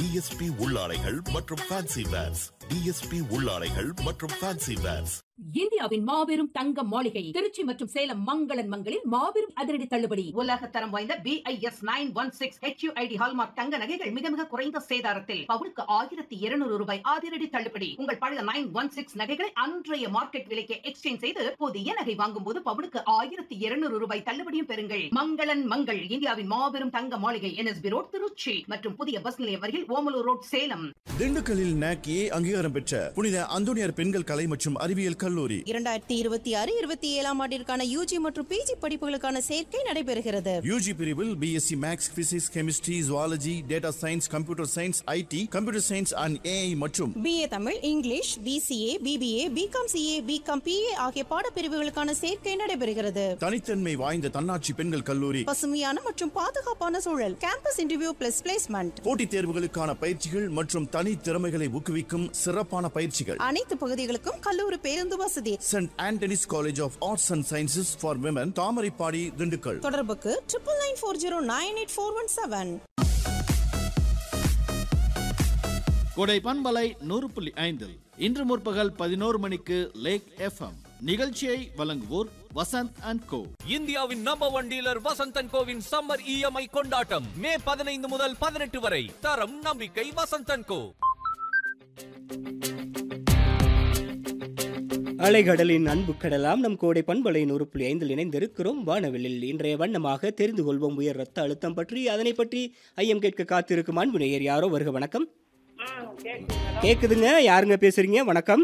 DSP உள்ளாடைகள் மற்றும் fancy verse DSP உள்ளாடைகள் மற்றும் fancy verse இந்தியாவின் மாபெரும் தங்க மாளிகை திருச்சி மற்றும் சேலம் மங்களன் மங்களில் மாபெரும் அதிரடி தள்ளுபடி உலக தரம் வாய்ந்த BIS nine one six HUID hallmark தங்க நகைகள் மிக மிக குறைந்த சேதாரத்தில் பவுனுக்கு ஆயிரத்தி இருநூறு ரூபாய் அதிரடி தள்ளுபடி உங்கள் பழைய நைன் ஒன் சிக்ஸ் நகைகளை அன்றைய மார்க்கெட் விலைக்கு எக்ஸ்சேஞ்ச் செய்து புதிய நகை வாங்கும் போது பவுனுக்கு ஆயிரத்தி இருநூறு ரூபாய் தள்ளுபடியும் பெறுங்கள் மங்களன் மங்கள் இந்தியாவின் மாபெரும் தங்க மாளிகை என்எஸ்பி ரோட் திருச்சி மற்றும் புதிய பஸ் நிலையம் அருகில் ஓமலூர் ரோட் சேலம் திண்டுக்கல்லில் நாக்கி அங்கீகாரம் பெற்ற புனித அந்தோனியார் பெண்கள் கலை மற்றும் அறிவியல் கல்லூரி இரண்டாயிரத்தி இருபத்தி ஆறு இருபத்தி ஏழாம் ஆண்டிற்கான யூஜி மற்றும் பிஜி படிப்புகளுக்கான சேர்க்கை நடைபெறுகிறது யூஜி பிரிவில் BSc maths physics chemistry zoology data science computer science IT computer science and AI மற்றும் BA Tamil English BCA BBA BCom CA BCom BA ஆகிய பாடப்பிரிவுகளுக்கான சேர்க்கை நடைபெறுகிறது தனித்தன்மை வாய்ந்த தன்னாட்சி பெண்கள் கல்லூரி பசுமையான மற்றும் பாதுகாப்பான சூழல் கேம்பஸ் இன்டர்வியூ பிளஸ் பிளேஸ்மெண்ட் போட்டித் தேர்வுகளுக்கான பயிற்சிகள் மற்றும் தனி திறமைகளை ஊக்குவிக்கும் சிறப்பான பயிற்சிகள் அனைத்து பகுதிகளுக்கும் கல்லூரி பேருந்து வசதி Saint Antony's College of Arts and Sciences for Women Thamaraipadi Dindigul தொடர்புக்கு triple nine four zero nine eight four one seven Kodai பண்பலை நூறு புள்ளி ஐந்து இன்று முற்பகல் பதினோரு மணிக்கு லேக் எஃப்எம் நிகழ்ச்சியை வழங்குவோர் வசந்த் அண்ட் கோ இந்தியாவின் நம்பர் ஒன் டீலர் வசந்தன் கோவின் சம்மர் இஎம்ஐ கொண்டாட்டம் மே பதினைந்து முதல் பதினெட்டு வரை தரம் நம்பிக்கை வசந்தன் கோ அலைகடலின் அன்பு கடலாம் நம் கோடை பண்பலை நூறு புள்ளி ஐந்தில் இணைந்திருக்கிறோம் வானவெளியில் இன்றைய வண்ணமாக தெரிந்து கொள்வோம் உயர் ரத்த அழுத்தம் பற்றி அதனை பற்றி ஐயம் கேட்க காத்திருக்கும் அன்பு நேயர் யாரோ வருக வணக்கம் கேக்குதுங்க யாருங்க பேசுறீங்க வணக்கம்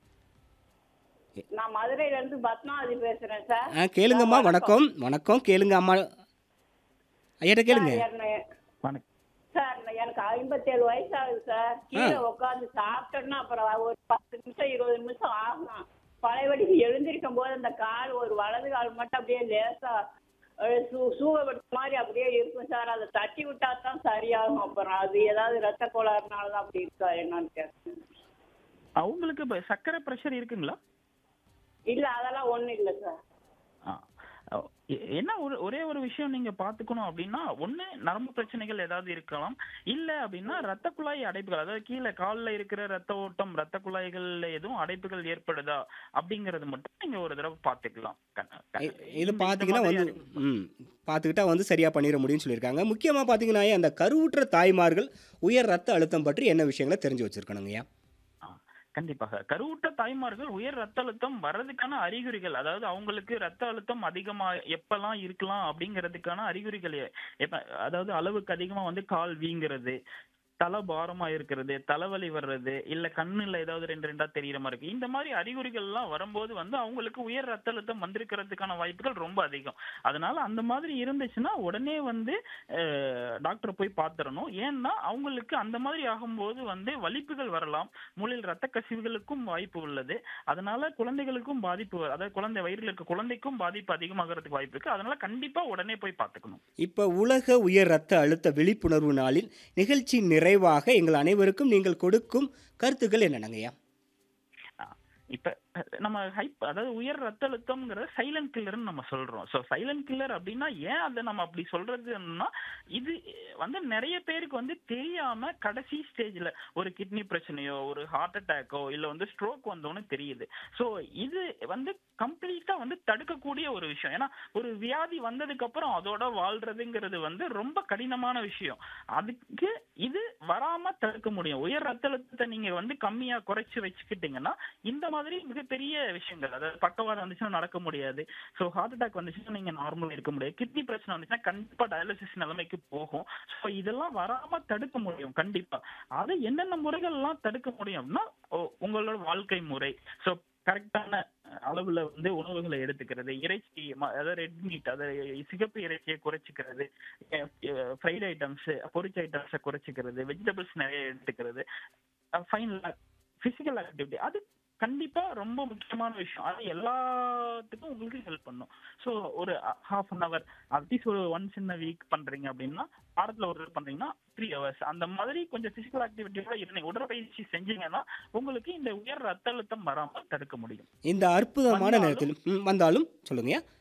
நான் மதுரையில இருந்து பத்மாவதி பேசுறேன் சார் ஆ கேளுங்கம்மா வணக்கம் வணக்கம் கேளுங்க அம்மா ஐயாட்ட கேளுங்க சார், சார் நான் எனக்கு ஐம்பத்தேழு வயசு ஆகுது சார் கீழே உட்காந்து சாப்பிட்டோம்னா அப்புறம் ஒரு பத்து நிமிஷம் இருபது நிமிஷம் ஆகும் பழையபடி எழுந்திருக்கும் போது அந்த கால் ஒரு வலது கால் மட்டும் அப்படியே லேசா அஹ், சூ- சூகப்படுத்த மாதிரி அப்படியே இருக்கும் சார் அதை தட்டி விட்டா தான் சரியாகும் அப்புறம் அது ஏதாவது ரத்த கோளாறுனால தான் அப்படி இருக்கா என்னன்னு கேட்டேன் அவங்களுக்கு இப்ப சர்க்கரை பிரஷர் இருக்குங்களா இல்ல அதெல்லாம் ஒண்ணும் இல்ல சார் ஆ. எ- என்ன ஒரு ஒரே ஒரு விஷயம் நீங்க பாத்துக்கணும் அப்படின்னா ஒண்ணு நரம்பு பிரச்சனைகள் ஏதாவது இருக்கலாம் இல்ல அப்படின்னா ரத்த குழாய் அடைப்புகள் அதாவது கீழே கால்ல இருக்கிற ரத்த ஓட்டம் ரத்த குழாய்கள்ல எதுவும் அடைப்புகள் ஏற்படுதா அப்படிங்கறது மட்டும் நீங்க ஒரு தடவை பாத்துக்கலாம் கண்ண- கண்ண- இ- இது இந்த- பார்த்தீங்கன்னா இந்த வந்து மாதிரி ம் பார்த்துக்கிட்டா வந்து சரியாக பண்ணிட முடியும்னு சொல்லியிருக்காங்க முக்கியமாக பார்த்தீங்கன்னா அந்த கருவுற்ற தாய்மார்கள் உயர் ரத்த அழுத்தம் பற்றி என்ன விஷயங்களை தெரிஞ்சு வச்சிருக்கணுங்கய்யா கண்டிப்பாக கருவுற்ற தாய்மார்கள் உயர் ரத்த அழுத்தம் வர்றதுக்கான அறிகுறிகள் அதாவது அவங்களுக்கு ரத்த அழுத்தம் அதிகமா எப்பெல்லாம் இருக்கலாம் அப்படிங்கிறதுக்கான அறிகுறிகள் எ- எப்ப அதாவது அளவுக்கு அதிகமா வந்து கால் வீங்குறது தலை பாரமா இருக்கிறது தலைவலி வர்றது இல்ல கண்ணுல ஏதாவது ரெண்டு ரெண்டா தெரியற மாதிரி இருக்கு இந்த மாதிரி அறிகுறிகள் எல்லாம் வரும்போது வந்து அவங்களுக்கு உயர் ரத்த அழுத்தம் வந்திருக்கிறதுக்கான வாய்ப்புகள் ரொம்ப அதிகம் அதனால அந்த மாதிரி இருந்துச்சுன்னா உடனே வந்து டாக்டரை போய் பார்த்துடணும் ஏன்னா அவங்களுக்கு அந்த மாதிரி ஆகும்போது வந்து வலிப்புகள் வரலாம் மூளையில் ரத்த கசிவுகளுக்கும் வாய்ப்பு உள்ளது அதனால குழந்தைகளுக்கும் பாதிப்பு வ- அதாவது குழந்தை வயிறுல இருக்க குழந்தைக்கும் பாதிப்பு அதிகமாகிறதுக்கு வாய்ப்பு இருக்கு அதனால கண்டிப்பா உடனே போய் பார்த்துக்கணும் இப்போ உலக உயர் ரத்த அழுத்த விழிப்புணர்வு நாளில் நிகழ்ச்சி நிறைவாக எங்கள் அனைவருக்கும் நீங்கள் கொடுக்கும் கருத்துக்கள் என்னென்னங்கய்யா இப்ப அஹ், நம்ம ஹைப் அதாவது உயர் ரத்த அழுத்தம்ங்கிறத சைலண்ட் கில்லர்னு நம்ம சொல்றோம் ஸோ சைலண்ட் கில்லர் அப்படின்னா ஏன் அதை நம்ம அப்படி சொல்றதுன்னா இது வந்து நிறைய பேருக்கு வந்து தெரியாம கடைசி ஸ்டேஜ்ல ஒரு கிட்னி பிரச்சனையோ ஒரு ஹார்ட் அட்டாக்கோ இல்ல வந்து ஸ்ட்ரோக் வந்தோன்னு தெரியுது ஸோ இது வந்து கம்ப்ளீட்டா வந்து தடுக்கக்கூடிய ஒரு விஷயம் ஏன்னா ஒரு வியாதி வந்ததுக்கு அப்புறம் அதோட வாழ்றதுங்கிறது வந்து ரொம்ப கடினமான விஷயம் அதுக்கு இது வராம தடுக்க முடியும் உயர் ரத்த அழுத்தத்தை நீங்க வந்து கம்மியா குறைச்சு வச்சுக்கிட்டீங்கன்னா இந்த மாதிரி மிகப்பெரிய விஷயங்கள் அதாவது பக்கவாதம் வந்துச்சுன்னா நடக்க முடியாது ஸோ ஹார்ட் அட்டாக் வந்துச்சுன்னா நீங்க நார்மலா இருக்க முடியாது கிட்னி பிரச்சனை வந்துச்சுன்னா கண்டிப்பா டயாலிசிஸ் நிலைமைக்கு போகும் ஸோ இதெல்லாம் வராம தடுக்க முடியும் கண்டிப்பா அதை என்னென்ன முறைகள் எல்லாம் தடுக்க முடியும் அப்படின்னா ஓ- உங்களோட வாழ்க்கை முறை ஸோ கரெக்டான அளவுல வந்து உணவுகளை எடுத்துக்கிறது இறைச்சி ம- அதாவது ரெட் மீட் அதாவது சிகப்பு இறைச்சியை குறைச்சிக்கிறது ஃப்ரைட் ஐட்டம்ஸ் பொரிச்ச ஐட்டம்ஸை குறைச்சிக்கிறது வெஜிடபிள்ஸ் நிறைய எடுத்துக்கிறது ஃபைனல் பிசிக்கல் ஆக்டிவிட்டி அது கண்டிப்பா ரொம்ப முக்கியமான விஷயம் அது எல்லாத்துக்கும் உங்களுக்கு ஹெல்ப் பண்ணும் ஸோ ஒரு ஹாஃப் அன் அவர் அட்லீஸ்ட் ஒரு ஒன்ஸ் இன் வீக் பண்றீங்க அப்படின்னா வாரத்துல ஒரு தடவை பண்றீங்கன்னா த்ரீ ஹவர்ஸ் அந்த மாதிரி கொஞ்சம் பிசிக்கல் ஆக்டிவிட்டியோட இருந்தீங்க உடற்பயிற்சி செஞ்சீங்கன்னா உங்களுக்கு இந்த உயர் ரத்த அழுத்தம் வராம தடுக்க முடியும் இந்த அற்புதமான வந்தாலும் நேரத்தில் ம், வந்தாலும் சொல்லுங்கய்யா